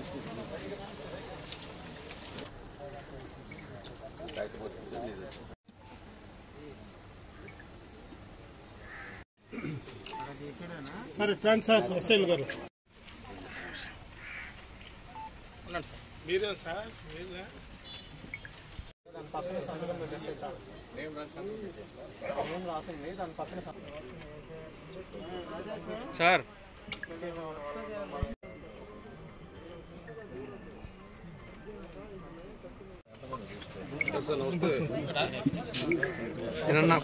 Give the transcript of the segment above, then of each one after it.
సరే రండి సార్ ఎస్ఐల్ గారు ఉన్నాను సార్ మీరే సార్ మీరే సార్ ఏమన్నా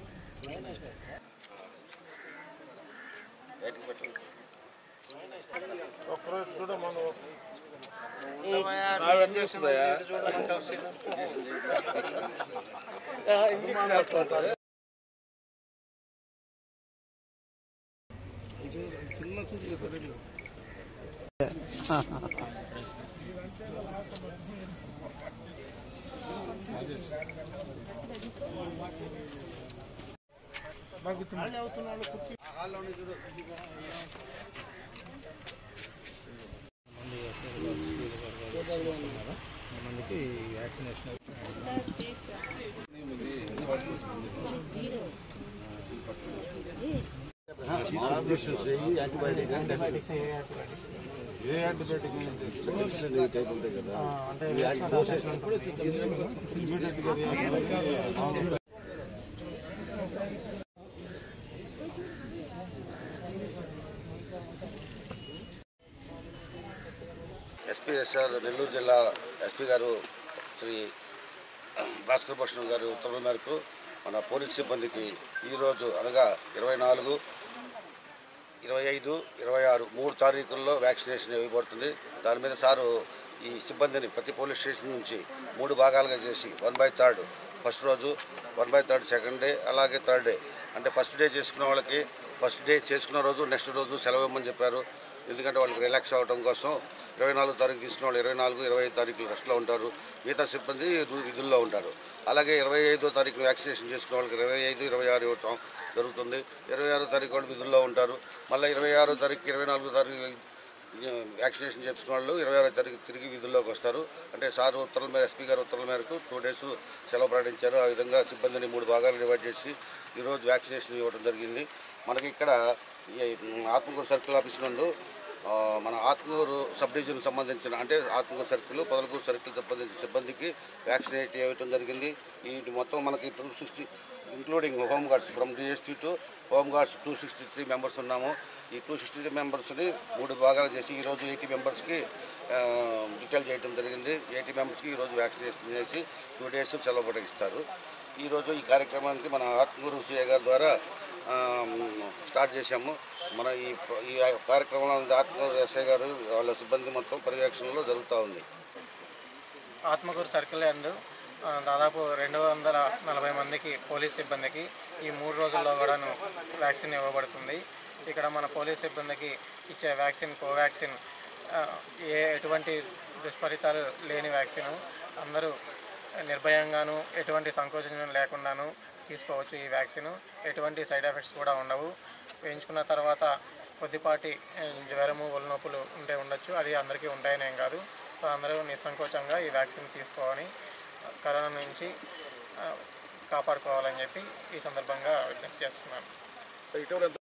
ఒక్కరోజు కూడా మనం మందికి వ్యాక్సినేషన్ ఇంజక్షన్స్ వేయి యాంటీబయాటిక్ అని టెస్ట్ ఏ యాంటీబయాటిక్ సెకండ్స్లో టైప్ ఉంటాయి కదా ఈ యాంటీ డోస్ వేసినప్పుడు ఇమీడియట్గా రియాక్షన్ ఎస్పీ ఎస్ఆర్ నెల్లూరు జిల్లా ఎస్పీ గారు శ్రీ భాస్కర్ భూషణ్ గారి ఉత్తర్వుల మేరకు మన పోలీస్ సిబ్బందికి ఈరోజు అనగా ఇరవై నాలుగు ఇరవై ఐదు ఇరవై ఆరు మూడు తారీఖుల్లో వ్యాక్సినేషన్ ఇవ్వబడుతుంది దాని మీద సారు ఈ సిబ్బందిని ప్రతి పోలీస్ స్టేషన్ నుంచి మూడు భాగాలుగా చేసి వన్ బై థర్డ్ ఫస్ట్ రోజు one by third second day అలాగే థర్డ్ డే అంటే ఫస్ట్ డే చేసుకున్న వాళ్ళకి ఫస్ట్ డే చేసుకున్న రోజు నెక్స్ట్ రోజు సెలవు ఇవ్వమని చెప్పారు ఎందుకంటే వాళ్ళకి రిలాక్స్ అవ్వడం కోసం ఇరవై నాలుగు తారీఖు తీసుకున్న వాళ్ళు ఇరవై నాలుగు ఇరవై ఐదు తారీఖులు రెస్ట్లో ఉంటారు మిగతా సిబ్బంది రు- విధుల్లో ఉంటారు అలాగే ఇరవై ఐదో తారీఖు వ్యాక్సినేషన్ చేసుకున్న వాళ్ళకి ఇరవై ఐదు ఇరవై ఆరు ఇవ్వటం జరుగుతుంది ఇరవై ఆరో తారీఖు వాళ్ళు విధుల్లో ఉంటారు మళ్ళీ ఇరవై ఆరో తారీఖు ఇరవై నాలుగో తారీఖు వ్యాక్సినేషన్ చేసుకున్న వాళ్ళు ఇరవై ఆరో తారీఖు తిరిగి విధుల్లోకి వస్తారు అంటే సార్ ఉత్తర్వుల మేర ఎస్పీ గారి ఉత్తర్వుల మేరకు టూ డేస్ సెలవు ప్రకటించారు ఆ విధంగా సిబ్బందిని మూడు భాగాలు డివైడ్ చేసి ఈరోజు వ్యాక్సినేషన్ ఇవ్వడం జరిగింది మనకి ఇక్కడ ఈ ఆత్మకూరు సర్కిల్ ఆఫీస్ నందు ఆ, మన ఆత్మూరు సబ్ డివిజన్ సంబంధించిన అంటే ఆత్మూరు సర్కిల్ పొదలకూరు సర్కిల్ సంబంధించిన సిబ్బందికి వ్యాక్సినేట్ ఇవ్వటం జరిగింది ఈ మొత్తం మనకి two sixty including home guards from DSP to home guards two sixty three members ఉన్నాము ఈ టూ సిక్స్టీ త్రీ మెంబర్స్ని మూడు భాగాలు చేసి ఈరోజు ఎయిటీ మెంబర్స్కి డీటెయిల్ చేయడం జరిగింది ఎయిటీ మెంబర్స్కి ఈరోజు వ్యాక్సినేషన్ చేసి టూ డేస్ సెలవు ప్రకటిస్తారు ఈరోజు ఈ కార్యక్రమానికి మన ఆత్మూరు సిఐ గారి ద్వారా ఆ, స్టార్ట్ చేశాము మన ఈ ఈ కార్యక్రమంలో ఆత్మూరు ఎస్ఐ గారు వాళ్ళ సిబ్బంది మొత్తం పర్యవేక్షణలో జరుగుతూ ఉంది ఆత్మకూరు సర్కిల్ యందు ఆ, దాదాపు రెండు వందల నలభై మందికి పోలీస్ సిబ్బందికి ఈ మూడు రోజుల్లో కూడాను వ్యాక్సిన్ ఇవ్వబడుతుంది ఇక్కడ మన పోలీస్ సిబ్బందికి ఇచ్చే వ్యాక్సిన్ కోవాక్సిన్ ఆ, ఏ ఎటువంటి దుష్ఫలితాలు లేని వ్యాక్సిన్ అందరూ నిర్భయంగాను ఎటువంటి సంకోచం లేకుండాను తీసుకోవచ్చు ఈ వ్యాక్సిన్ ఎటువంటి సైడ్ ఎఫెక్ట్స్ కూడా ఉండవు వేయించుకున్న తర్వాత కొద్దిపాటి ఆ, జ్వరము ఒళ్ళు నొప్పులు ఉంటే ఉండొచ్చు అది అందరికీ ఉంటాయని ఏం కాదు సో అందరూ నిస్సంకోచంగా ఈ వ్యాక్సిన్ తీసుకోవాలని కరోనా నుంచి ఆ, కాపాడుకోవాలని చెప్పి ఈ సందర్భంగా విజ్ఞప్తి చేస్తున్నాను